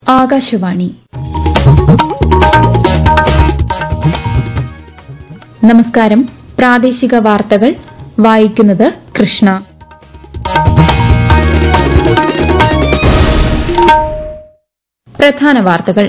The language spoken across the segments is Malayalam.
ആകാശവാണി നമസ്കാരം പ്രാദേശിക വാർത്തകൾ വായിക്കുന്നത് കൃഷ്ണ പ്രധാന വാർത്തകൾ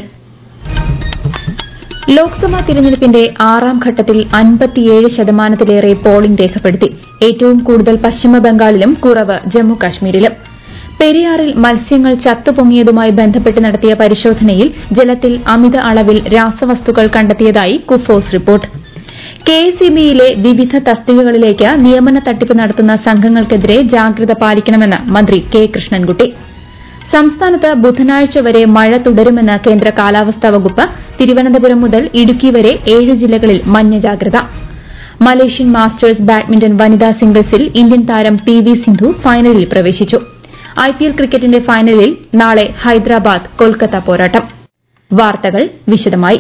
ലോക്സഭാ തിരഞ്ഞെടുപ്പിന്റെ ആറാം ഘട്ടത്തിൽ അൻപത്തിയേഴ് ശതമാനത്തിലേറെ പോളിംഗ് രേഖപ്പെടുത്തി ഏറ്റവും കൂടുതൽ പശ്ചിമബംഗാളിലും കുറവ് ജമ്മുകാശ്മീരിലും പെരിയാറിൽ മത്സ്യങ്ങൾ ചത്തുപൊങ്ങിയതുമായി ബന്ധപ്പെട്ട് നടത്തിയ പരിശോധനയിൽ ജലത്തിൽ അമിത അളവിൽ രാസവസ്തുക്കൾ കണ്ടെത്തിയതായി കുഫോസ് റിപ്പോർട്ട് കെഎസ്ഇബിയിലെ വിവിധ തസ്തികകളിലേക്ക് നിയമന തട്ടിപ്പ് നടത്തുന്ന സംഘങ്ങൾക്കെതിരെ ജാഗ്രത പാലിക്കണമെന്ന് മന്ത്രി കെ കൃഷ്ണൻകുട്ടി സംസ്ഥാനത്ത് ബുധനാഴ്ച വരെ മഴ തുടരുമെന്ന് കേന്ദ്ര കാലാവസ്ഥാ വകുപ്പ് തിരുവനന്തപുരം മുതൽ ഇടുക്കി വരെ ഏഴ് ജില്ലകളിൽ മഞ്ഞ ജാഗ്രത മലേഷ്യൻ മാസ്റ്റേഴ്സ് ബാഡ്മിന്റൺ വനിതാ സിംഗിൾസിൽ ഇന്ത്യൻ താരം പി വി സിന്ധു ഫൈനലിൽ പ്രവേശിച്ചു ഐപിഎൽ ക്രിക്കറ്റിന്റെ ഫൈനലിൽ നാളെ ഹൈദരാബാദ് കൊൽക്കത്ത പോരാട്ടം വാർത്തകൾ വിശദമായി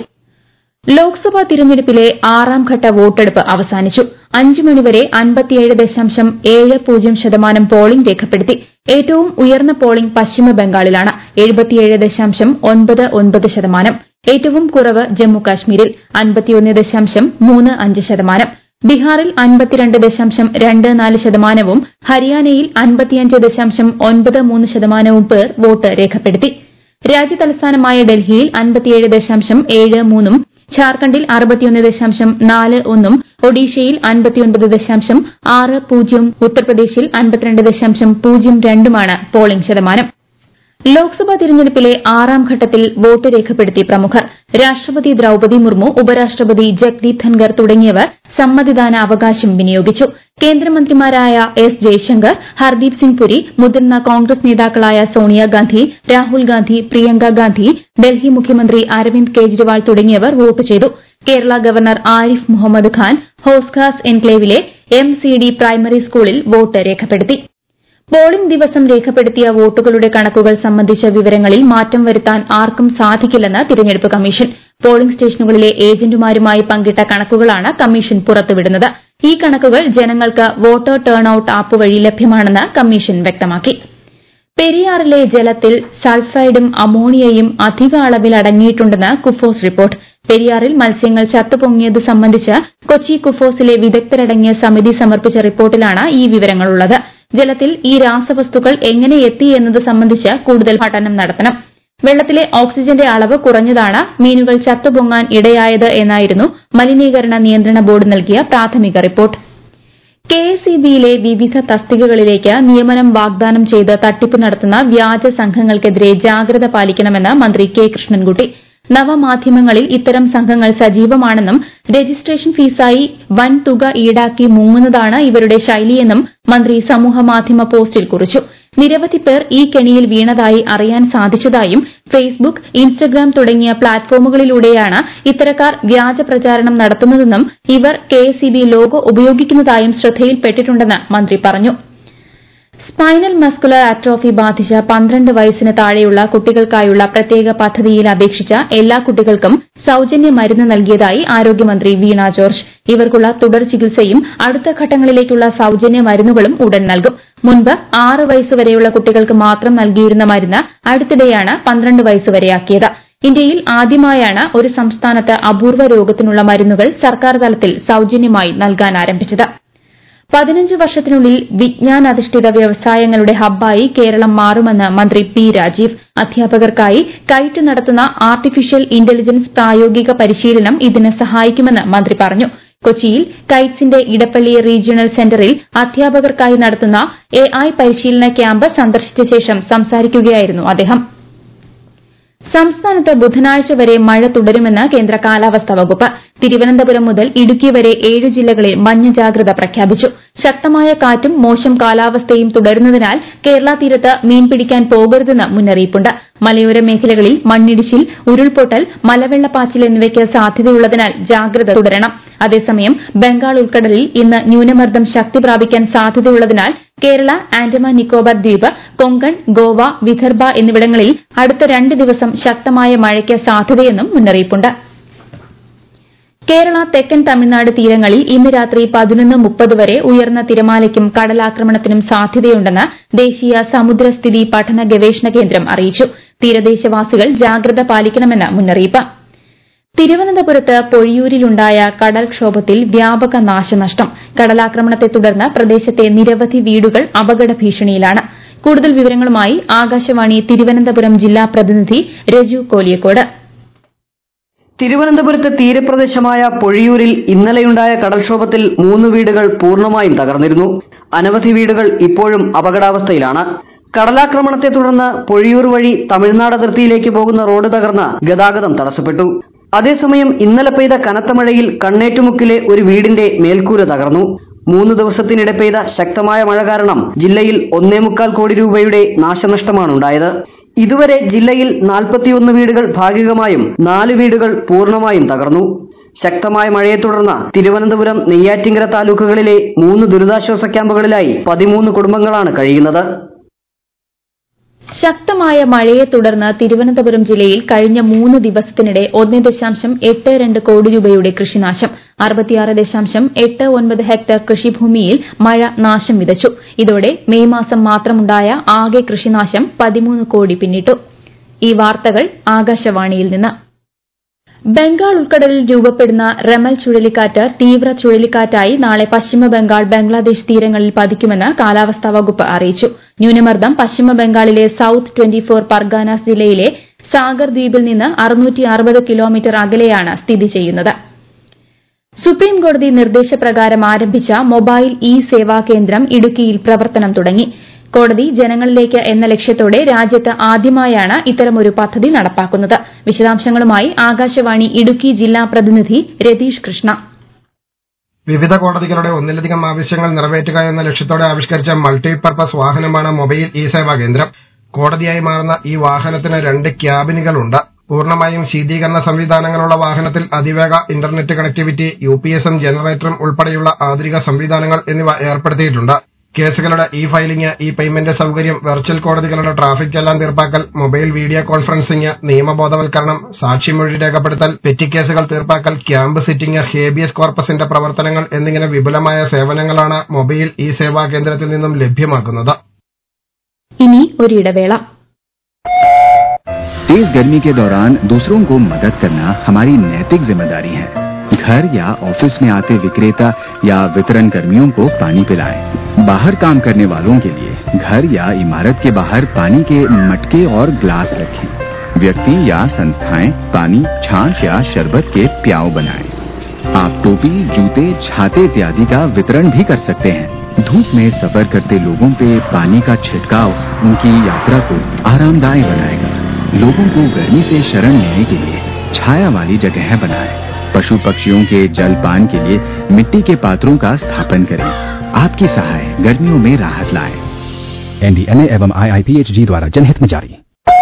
ലോക്സഭാ തിരഞ്ഞെടുപ്പിലെ ആറാം ഘട്ട വോട്ടെടുപ്പ് അവസാനിച്ചു അഞ്ച് മണിവരെ അൻപത്തിയേഴ് ദശാംശം ഏഴ് പൂജ്യം ശതമാനം പോളിംഗ് രേഖപ്പെടുത്തി ഏറ്റവും ഉയർന്ന പോളിംഗ് പശ്ചിമബംഗാളിലാണ് എഴുപത്തിയേഴ് ദശാംശം ഒൻപത് ഒൻപത് ശതമാനം ഏറ്റവും കുറവ് ജമ്മുകാശ്മീരിൽ അൻപത്തിയൊന്ന് ദശാംശം മൂന്ന് അഞ്ച് ശതമാനം ബീഹാറിൽ അൻപത്തിരണ്ട് ദശാംശം രണ്ട് നാല് ശതമാനവും ഹരിയാനയിൽ അൻപത്തിയഞ്ച് ദശാംശം ഒൻപത് മൂന്ന് ശതമാനവും പേർ വോട്ട് രേഖപ്പെടുത്തി രാജ്യതലസ്ഥാനമായ ഡൽഹിയിൽ അൻപത്തിയേഴ് ദശാംശം ഏഴ് മൂന്നും ഝാർഖണ്ഡിൽ അറുപത്തിയൊന്ന് ദശാംശം നാല് ഒന്നും ഒഡീഷയിൽ അൻപത്തിയൊൻപത് ദശാംശം ആറ് പൂജ്യവും ഉത്തർപ്രദേശിൽ അൻപത്തിരണ്ട് ദശാംശം പൂജ്യം രണ്ടുമാണ് പോളിംഗ് ശതമാനം ലോക്സഭാ തിരഞ്ഞെടുപ്പിലെ ആറാം ഘട്ടത്തിൽ വോട്ട് രേഖപ്പെടുത്തി പ്രമുഖർ രാഷ്ട്രപതി ദ്രൌപതി മുർമു ഉപരാഷ്ട്രപതി ജഗ്ദീപ് ധൻകർ തുടങ്ങിയവർ സമ്മതിദാന അവകാശം വിനിയോഗിച്ചു കേന്ദ്രമന്ത്രിമാരായ എസ് ജയശങ്കർ ഹർദീപ് സിംഗ് പുരി മുതിർന്ന കോൺഗ്രസ് നേതാക്കളായ സോണിയാഗാന്ധി രാഹുൽ ഗാന്ധി പ്രിയങ്ക ഗാന്ധി ഡൽഹി മുഖ്യമന്ത്രി അരവിന്ദ് കെജ്രിവാൾ തുടങ്ങിയവർ വോട്ട് ചെയ്തു കേരള ഗവർണർ ആരിഫ് മുഹമ്മദ് ഖാൻ ഹോസ്ഖാസ് എൻക്ലേവിലെ എം സി ഡി പ്രൈമറി സ്കൂളിൽ വോട്ട് രേഖപ്പെടുത്തി പോളിംഗ് ദിവസം രേഖപ്പെടുത്തിയ വോട്ടുകളുടെ കണക്കുകൾ സംബന്ധിച്ച വിവരങ്ങളിൽ മാറ്റം വരുത്താൻ ആർക്കും സാധിക്കില്ലെന്ന് തിരഞ്ഞെടുപ്പ് കമ്മീഷൻ പോളിംഗ് സ്റ്റേഷനുകളിലെ ഏജന്റുമാരുമായി പങ്കിട്ട കണക്കുകളാണ് കമ്മീഷൻ പുറത്തുവിടുന്നത് ഈ കണക്കുകൾ ജനങ്ങൾക്ക് വോട്ടർ ടേൺ ഔട്ട് ആപ്പ് വഴി ലഭ്യമാണെന്ന് കമ്മീഷൻ വ്യക്തമാക്കി പെരിയാറിലെ ജലത്തിൽ സൾഫൈഡും അമോണിയയും അധിക അളവിൽ അടങ്ങിയിട്ടുണ്ടെന്ന് കുഫോസ് റിപ്പോർട്ട് പെരിയാറിൽ മത്സ്യങ്ങൾ ചത്തുപൊങ്ങിയത് സംബന്ധിച്ച് കൊച്ചി കുഫോസിലെ വിദഗ്ധരടങ്ങിയ സമിതി സമർപ്പിച്ച റിപ്പോർട്ടിലാണ് ഈ വിവരങ്ങളുള്ളത് ജലത്തിൽ ഈ രാസവസ്തുക്കൾ എങ്ങനെ എത്തി എന്നത് സംബന്ധിച്ച് കൂടുതൽ പഠനം നടത്തണം വെള്ളത്തിലെ ഓക്സിജന്റെ അളവ് കുറഞ്ഞതാണ് മീനുകൾ ചത്തുപൊങ്ങാൻ ഇടയായത് എന്നായിരുന്നു മലിനീകരണ നിയന്ത്രണ ബോർഡ് നൽകിയ പ്രാഥമിക റിപ്പോർട്ട് കെഎസ്ഇബിയിലെ വിവിധ തസ്തികകളിലേക്ക് നിയമനം വാഗ്ദാനം ചെയ്ത് തട്ടിപ്പ് നടത്തുന്ന വ്യാജ സംഘങ്ങൾക്കെതിരെ ജാഗ്രത പാലിക്കണമെന്ന് മന്ത്രി കെ കൃഷ്ണൻകുട്ടി നവമാധ്യമങ്ങളിൽ ഇത്തരം സംഘങ്ങൾ സജീവമാണെന്നും രജിസ്ട്രേഷൻ ഫീസായി വൻ തുക ഈടാക്കി മുങ്ങുന്നതാണ് ഇവരുടെ ശൈലിയെന്നും മന്ത്രി സമൂഹമാധ്യമ പോസ്റ്റിൽ കുറിച്ചു നിരവധി പേർ ഈ കെണിയിൽ വീണതായി അറിയാൻ സാധിച്ചതായും ഫേസ്ബുക്ക് ഇൻസ്റ്റഗ്രാം തുടങ്ങിയ പ്ലാറ്റ്ഫോമുകളിലൂടെയാണ് ഇത്തരക്കാർ വ്യാജ പ്രചാരണം നടത്തുന്നതെന്നും ഇവർ കെഎസ്ഇബി ലോഗോ ഉപയോഗിക്കുന്നതായും ശ്രദ്ധയിൽപ്പെട്ടിട്ടുണ്ടെന്ന് മന്ത്രി പറഞ്ഞു സ്പൈനൽ മസ്കുലർ ആട്രോഫി ബാധിച്ച പന്ത്രണ്ട് വയസ്സിന് താഴെയുള്ള കുട്ടികൾക്കായുള്ള പ്രത്യേക പദ്ധതിയിൽ അപേക്ഷിച്ച എല്ലാ കുട്ടികൾക്കും സൌജന്യ മരുന്ന് നൽകിയതായി ആരോഗ്യമന്ത്രി വീണ ജോർജ് ഇവർക്കുള്ള തുടർ ചികിത്സയും അടുത്ത ഘട്ടങ്ങളിലേക്കുള്ള സൌജന്യ മരുന്നുകളും ഉടൻ നൽകും മുൻപ് ആറ് വയസ്സുവരെയുള്ള കുട്ടികൾക്ക് മാത്രം നൽകിയിരുന്ന മരുന്ന് അടുത്തിടെയാണ് പന്ത്രണ്ട് വയസ്സുവരെയാക്കിയത് ഇന്ത്യയിൽ ആദ്യമായാണ് ഒരു സംസ്ഥാനത്ത് അപൂർവ രോഗത്തിനുള്ള മരുന്നുകൾ സർക്കാർ തലത്തിൽ സൌജന്യമായി നൽകാൻ ആരംഭിച്ചത് പതിനഞ്ച് വർഷത്തിനുള്ളിൽ വിജ്ഞാനാധിഷ്ഠിത വ്യവസായങ്ങളുടെ ഹബ്ബായി കേരളം മാറുമെന്ന് മന്ത്രി പി രാജീവ് അധ്യാപകർക്കായി കൈറ്റ് നടത്തുന്ന ആർട്ടിഫിഷ്യൽ ഇന്റലിജൻസ് പ്രായോഗിക പരിശീലനം ഇതിന് സഹായിക്കുമെന്ന് മന്ത്രി പറഞ്ഞു കൊച്ചിയിൽ കൈറ്റ്സിന്റെ ഇടപ്പള്ളി റീജിയണൽ സെന്ററിൽ അധ്യാപകർക്കായി നടത്തുന്ന എ ഐ പരിശീലന ക്യാമ്പ് സന്ദർശിച്ച ശേഷം സംസാരിക്കുകയായിരുന്നു അദ്ദേഹം സംസ്ഥാനത്ത് ബുധനാഴ്ച വരെ മഴ തുടരുമെന്ന് കേന്ദ്ര കാലാവസ്ഥാ വകുപ്പ് തിരുവനന്തപുരം മുതൽ ഇടുക്കി വരെ ഏഴ് ജില്ലകളിൽ മഞ്ഞ ജാഗ്രത പ്രഖ്യാപിച്ചു ശക്തമായ കാറ്റും മോശം കാലാവസ്ഥയും തുടരുന്നതിനാൽ കേരള തീരത്ത് മീൻ പിടിക്കാൻ പോകരുതെന്ന് മുന്നറിയിപ്പുണ്ട് മലയോര മേഖലകളിൽ മണ്ണിടിച്ചിൽ ഉരുൾപൊട്ടൽ മലവെള്ളപ്പാച്ചിൽ എന്നിവയ്ക്ക് സാധ്യതയുള്ളതിനാൽ ജാഗ്രത തുടരണം അതേസമയം ബംഗാൾ ഉൾക്കടലിൽ ഇന്ന് ന്യൂനമർദ്ദം ശക്തി പ്രാപിക്കാൻ സാധ്യതയുള്ളതിനാൽ കേരള ആൻഡമാൻ നിക്കോബാർ ദ്വീപ് കൊങ്കൺ ഗോവ വിദർഭ എന്നിവിടങ്ങളിൽ അടുത്ത രണ്ട് ദിവസം ശക്തമായ മഴയ്ക്ക് സാധ്യതയെന്നും മുന്നറിയിപ്പുണ്ട് കേരള തെക്കൻ തമിഴ്നാട് തീരങ്ങളിൽ ഇന്ന് രാത്രി പതിനൊന്ന് മുപ്പത് വരെ ഉയർന്ന തിരമാലയ്ക്കും കടലാക്രമണത്തിനും സാധ്യതയുണ്ടെന്ന് ദേശീയ സമുദ്രസ്ഥിതി പഠന ഗവേഷണ കേന്ദ്രം അറിയിച്ചു തീരദേശവാസികൾ ജാഗ്രത പാലിക്കണമെന്ന് മുന്നറിയിപ്പ് തിരുവനന്തപുരത്ത് പൊഴിയൂരിലുണ്ടായ കടൽക്ഷോഭത്തിൽ വ്യാപക നാശനഷ്ടം കടലാക്രമണത്തെ തുടർന്ന് പ്രദേശത്തെ നിരവധി വീടുകൾ അപകട ഭീഷണിയിലാണ് കൂടുതൽ വിവരങ്ങളുമായി ആകാശവാണി തിരുവനന്തപുരം ജില്ലാ പ്രതിനിധി രജു കോലിയക്കോട് തിരുവനന്തപുരത്തെ തീരപ്രദേശമായ പൊഴിയൂരിൽ ഇന്നലെയുണ്ടായ കടൽക്ഷോഭത്തിൽ മൂന്ന് വീടുകൾ പൂർണ്ണമായും തകർന്നിരുന്നു അനവധി വീടുകൾ ഇപ്പോഴും അപകടാവസ്ഥയിലാണ് കടലാക്രമണത്തെ തുടർന്ന് പൊഴിയൂർ വഴി തമിഴ്നാട് അതിർത്തിയിലേക്ക് പോകുന്ന റോഡ് തകർന്ന് ഗതാഗതം തടസ്സപ്പെട്ടു അതേസമയം ഇന്നലെ പെയ്ത കനത്ത മഴയിൽ കണ്ണേറ്റുമുക്കിലെ ഒരു വീടിന്റെ മേൽക്കൂര തകർന്നു മൂന്ന് ദിവസത്തിനിടെ പെയ്ത ശക്തമായ മഴ കാരണം ജില്ലയിൽ ഒന്നേമുക്കാൽ കോടി രൂപയുടെ നാശനഷ്ടമാണുണ്ടായത് ഇതുവരെ ജില്ലയിൽ നാൽപ്പത്തിയൊന്ന് വീടുകൾ ഭാഗികമായും നാല് വീടുകൾ പൂർണ്ണമായും തകർന്നു ശക്തമായ മഴയെ തുടർന്ന് തിരുവനന്തപുരം നെയ്യാറ്റിങ്കര താലൂക്കുകളിലെ മൂന്ന് ദുരിതാശ്വാസ ക്യാമ്പുകളിലായി പതിമൂന്ന് കുടുംബങ്ങളാണ് കഴിയുന്നത് ശക്തമായ മഴയെ തുടർന്ന് തിരുവനന്തപുരം ജില്ലയിൽ കഴിഞ്ഞ മൂന്ന് ദിവസത്തിനിടെ ഒന്ന് ദശാംശം എട്ട് രണ്ട് കോടി രൂപയുടെ കൃഷിനാശം അറുപത്തിയാറ് ദശാംശം എട്ട് ഒൻപത് ഹെക്ടർ കൃഷിഭൂമിയിൽ മഴ നാശം വിതച്ചു ഇതോടെ മെയ് മാസം മാത്രമുണ്ടായ ആകെ കൃഷിനാശം പതിമൂന്ന് കോടി പിന്നിട്ടു ഈ വാർത്തകൾ ആകാശവാണിയിൽ നിന്ന് ബംഗാൾ ഉൾക്കടലിൽ രൂപപ്പെടുന്ന റെമൽ ചുഴലിക്കാറ്റ് തീവ്ര ചുഴലിക്കാറ്റായി നാളെ പശ്ചിമ ബംഗാൾ ബംഗ്ലാദേശ് തീരങ്ങളിൽ പതിക്കുമെന്ന് കാലാവസ്ഥാ വകുപ്പ് അറിയിച്ചു ന്യൂനമർദ്ദം പശ്ചിമ ബംഗാളിലെ സൌത്ത് ട്വന്റി ഫോർ പർഗാനാസ് ജില്ലയിലെ സാഗർ ദ്വീപിൽ നിന്ന് കിലോമീറ്റർ അകലെയാണ് സ്ഥിതി ചെയ്യുന്നത് സുപ്രീംകോടതി നിർദ്ദേശപ്രകാരം ആരംഭിച്ച മൊബൈൽ ഇ സേവാ കേന്ദ്രം ഇടുക്കിയിൽ പ്രവർത്തനം തുടങ്ങി കോടതി ജനങ്ങളിലേക്ക് എന്ന ലക്ഷ്യത്തോടെ രാജ്യത്ത് ആദ്യമായാണ് ഇത്തരമൊരു പദ്ധതി നടപ്പാക്കുന്നത് വിശദാംശങ്ങളുമായി ആകാശവാണി ഇടുക്കി ജില്ലാ പ്രതിനിധി രതീഷ് കൃഷ്ണ വിവിധ കോടതികളുടെ ഒന്നിലധികം ആവശ്യങ്ങൾ നിറവേറ്റുക എന്ന ലക്ഷ്യത്തോടെ ആവിഷ്കരിച്ച മൾട്ടിപർപ്പസ് വാഹനമാണ് മൊബൈൽ ഇ സേവാ കേന്ദ്രം കോടതിയായി മാറുന്ന ഈ വാഹനത്തിന് രണ്ട് ക്യാബിനുകളുണ്ട് പൂർണ്ണമായും ശീതീകരണ സംവിധാനങ്ങളുള്ള വാഹനത്തിൽ അതിവേഗ ഇന്റർനെറ്റ് കണക്ടിവിറ്റി യു പി എസും ജനറേറ്ററും ഉൾപ്പെടെയുള്ള ആധുനിക സംവിധാനങ്ങൾ എന്നിവ ഏർപ്പെടുത്തിയിട്ടുണ്ട് കേസുകളുടെ ഇ ഫയലിംഗ് ഇ പേയ്മെന്റ് സൌകര്യം വെർച്വൽ കോടതികളുടെ ട്രാഫിക് ചെല്ലാൻ തീർപ്പാക്കൽ മൊബൈൽ വീഡിയോ കോൺഫറൻസിംഗ് നിയമബോധവൽക്കരണം സാക്ഷിമൊഴി രേഖപ്പെടുത്തൽ പെറ്റി കേസുകൾ തീർപ്പാക്കൽ ക്യാമ്പ് സിറ്റിംഗ് ഹേബിയസ് കോർപ്പസിന്റെ പ്രവർത്തനങ്ങൾ എന്നിങ്ങനെ വിപുലമായ സേവനങ്ങളാണ് മൊബൈൽ ഇ സേവാ കേന്ദ്രത്തിൽ നിന്നും ലഭ്യമാക്കുന്നത് ഇനി ഒരിടവേള तेज गर्मी के दौरान दूसरों को मदद करना हमारी नैतिक जिम्मेदारी है घर या ऑफिस में आते विक्रेता या वितरण कर्मियों को पानी पिलाएं। बाहर काम करने वालों के लिए घर या इमारत के बाहर पानी के मटके और ग्लास रखें व्यक्ति या संस्थाएं पानी छाछ या शरबत के प्याव बनाएं। आप टोपी जूते छाते इत्यादि का वितरण भी कर सकते हैं धूप में सफर करते लोगों पे पानी का छिड़काव उनकी यात्रा को आरामदायक बनाएगा लोगों को गर्मी से शरण लेने के लिए छाया वाली जगह बनाएं पशु पक्षियों के जल पान के लिए मिट्टी के पात्रों का स्थापन करें आपकी सहाय गर्मियों में राहत लाए एनडीएमए एवं आईआईपीएचजी द्वारा जनहित में जारी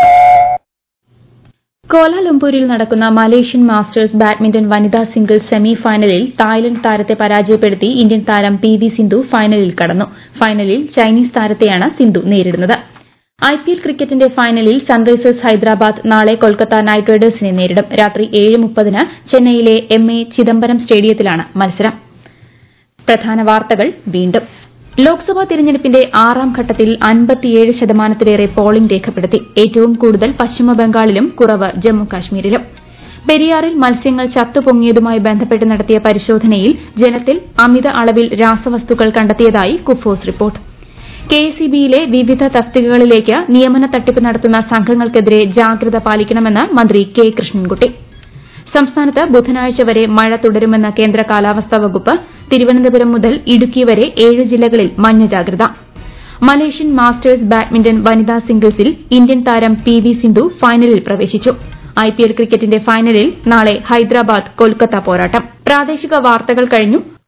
കോലാലംപൂരിൽ നടക്കുന്ന മലേഷ്യൻ മാസ്റ്റേഴ്സ് ബാഡ്മിന്റൺ വനിതാ സിംഗിൾസ് സെമി ഫൈനലിൽ തായ്ലൻഡ് താരത്തെ പരാജയപ്പെടുത്തി ഇന്ത്യൻ താരം പി വി സിന്ധു ഫൈനലിൽ കടന്നു ഫൈനലിൽ ചൈനീസ് താരത്തെയാണ് സിന്ധു നേരിടുന്നത് ഐപിഎൽ ക്രിക്കറ്റിന്റെ ഫൈനലിൽ സൺറൈസേഴ്സ് ഹൈദരാബാദ് നാളെ കൊൽക്കത്ത നൈറ്റ് റൈഡേഴ്സിനെ നേരിടും രാത്രി ഏഴ് മുപ്പതിന് ചെന്നൈയിലെ എം എ ചിദംബരം സ്റ്റേഡിയത്തിലാണ് മത്സരം പ്രധാന വാർത്തകൾ വീണ്ടും ലോക്സഭാ തിരഞ്ഞെടുപ്പിന്റെ ആറാം ഘട്ടത്തിൽ അൻപത്തിയേഴ് ശതമാനത്തിലേറെ പോളിംഗ് രേഖപ്പെടുത്തി ഏറ്റവും കൂടുതൽ പശ്ചിമബംഗാളിലും കുറവ് ജമ്മുകാശ്മീരിലും പെരിയാറിൽ മത്സ്യങ്ങൾ ചത്തുപൊങ്ങിയതുമായി ബന്ധപ്പെട്ട് നടത്തിയ പരിശോധനയിൽ ജലത്തിൽ അമിത അളവിൽ രാസവസ്തുക്കൾ കണ്ടെത്തിയതായി കുഫോസ് റിപ്പോർട്ട് കെഎസ്ഇബിയിലെ വിവിധ തസ്തികകളിലേക്ക് നിയമന തട്ടിപ്പ് നടത്തുന്ന സംഘങ്ങൾക്കെതിരെ ജാഗ്രത പാലിക്കണമെന്ന് മന്ത്രി കെ കൃഷ്ണൻകുട്ടി സംസ്ഥാനത്ത് ബുധനാഴ്ച വരെ മഴ തുടരുമെന്ന് കേന്ദ്ര കാലാവസ്ഥാ വകുപ്പ് തിരുവനന്തപുരം മുതൽ ഇടുക്കി വരെ ഏഴ് ജില്ലകളിൽ മഞ്ഞ ജാഗ്രത മലേഷ്യൻ മാസ്റ്റേഴ്സ് ബാഡ്മിന്റൺ വനിതാ സിംഗിൾസിൽ ഇന്ത്യൻ താരം പി വി സിന്ധു ഫൈനലിൽ പ്രവേശിച്ചു ഐപിഎൽ ക്രിക്കറ്റിന്റെ ഫൈനലിൽ നാളെ ഹൈദരാബാദ് കൊൽക്കത്ത പോരാട്ടം പ്രാദേശിക വാർത്തകൾ കഴിഞ്ഞു